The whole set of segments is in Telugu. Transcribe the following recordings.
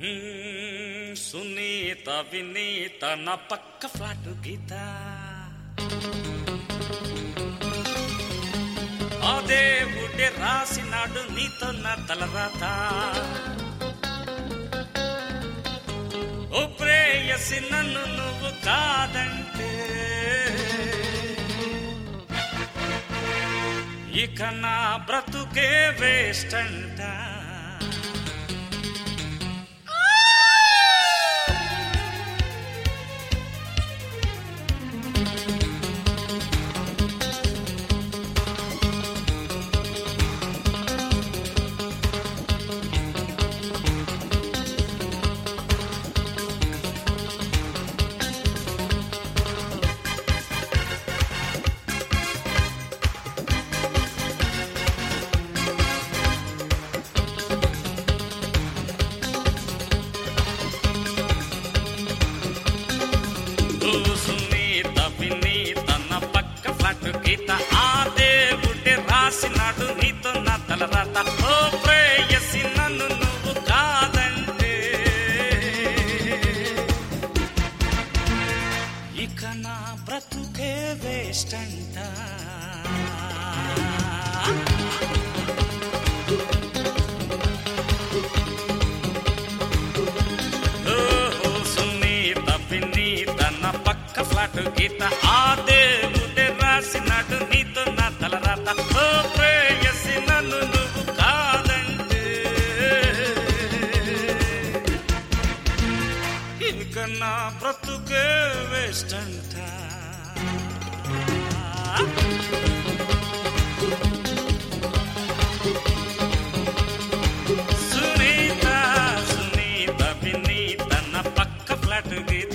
మ్మ్, సునీత వినీత నా పక్క ఫ్లాట్ గీత ఆ దేవుడే రాసినాడు నీతో నా తలరాత ఓ ప్రేయసి నన్ను నువ్వు కాదంటే ఇక నా బ్రతుకే వేస్ట్ అంటా సునీత వినీత నా పక్క ఫ్లాట్ గీత ఆ దేవుడే రాసినాడు నీతో నా తలరాత ఓ ప్రేయసి నన్ను నువ్వు కాదంటే ఇక నా బ్రతుకే వేస్ట్ అంట ఓహో సునీత వినీత నా పక్క ఫ్లాట్ గీత ఆ దేవుడే రాసినాడు నీతో నా తలరాత ఓ ప్రేయసి నన్ను నువ్వు కాదంటే ఇక నా బ్రతుకే వేస్ట్ అంట సునీత సునీత వినీత నా పక్క ఫ్లాట్ గీత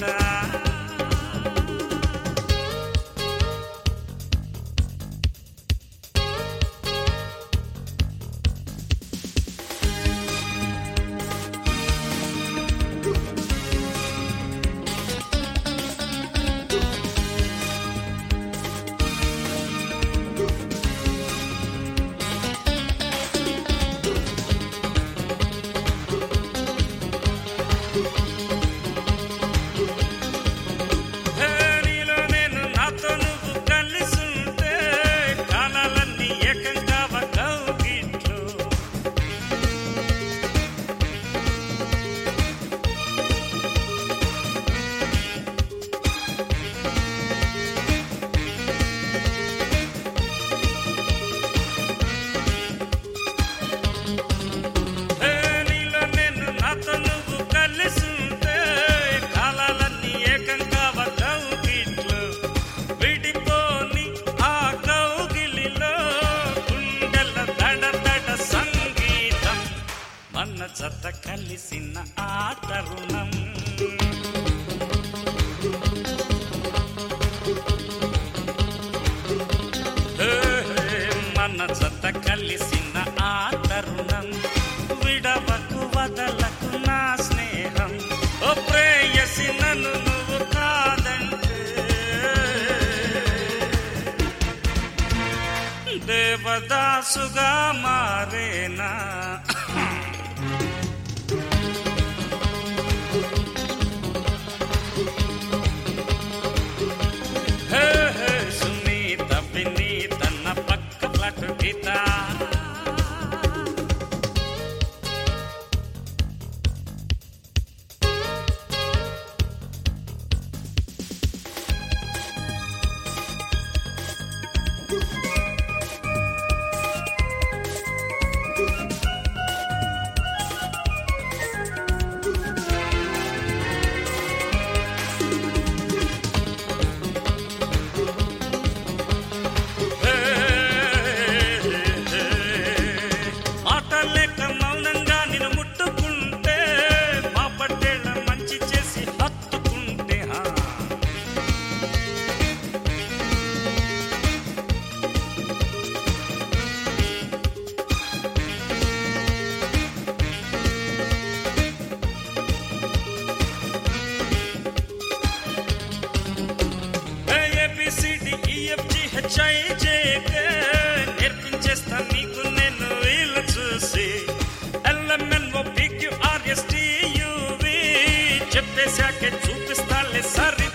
హే నీలో నేను నాతో నువ్వు కలిసుంటే కాలాలన్నీ ఏకంగా కౌగిట్లో హే నీలో నేను నాతో నువ్వు కలిసుంటే కాలాలన్నీ ఏకంగా కౌగిట్లో విడిపోని ఆ కౌగిలిలో గుండెల దడ దడ సంగీతం మన జత కలిసిన ఆ తరుణం హే, హే, మన జత కలిసిన ఆ తరుణం విడవకు వదలకు నా స్నేహం ఓ ప్రేయసి నన్ను నువ్వు కాదంటే దేవదాసుగా మారేనా హే హే సునీత వినీత నా పక్క ఫ్లాట్ గీత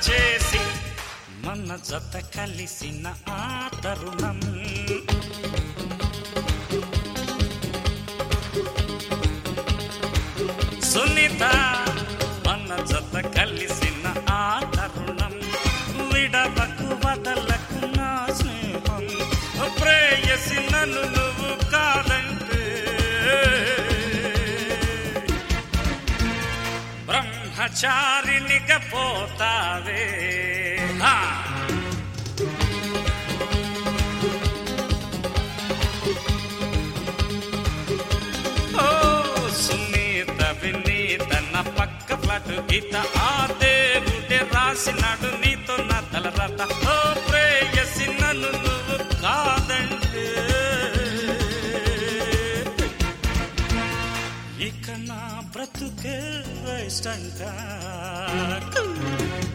చేసి మన జత కలిసిన ఆ తరుణం సునీత మన జత కలిసిన ఆ తరుణం విడవకు వదలకు నా స్నేహం ప్రేయసి నన్ను నువ్వు కాదంటే బ్రహ్మచారినిగా పోతావే హా! ఓ సునీత వినీత నా పక్క ఫ్లాట్ గీత ఆ దేవుడే రాసినాడు నీతో నా తలరాత ఓ ప్రేయసి నన్ను నువ్వు కాదంటే ఇక నా బ్రతుకే వేస్ట్ అంట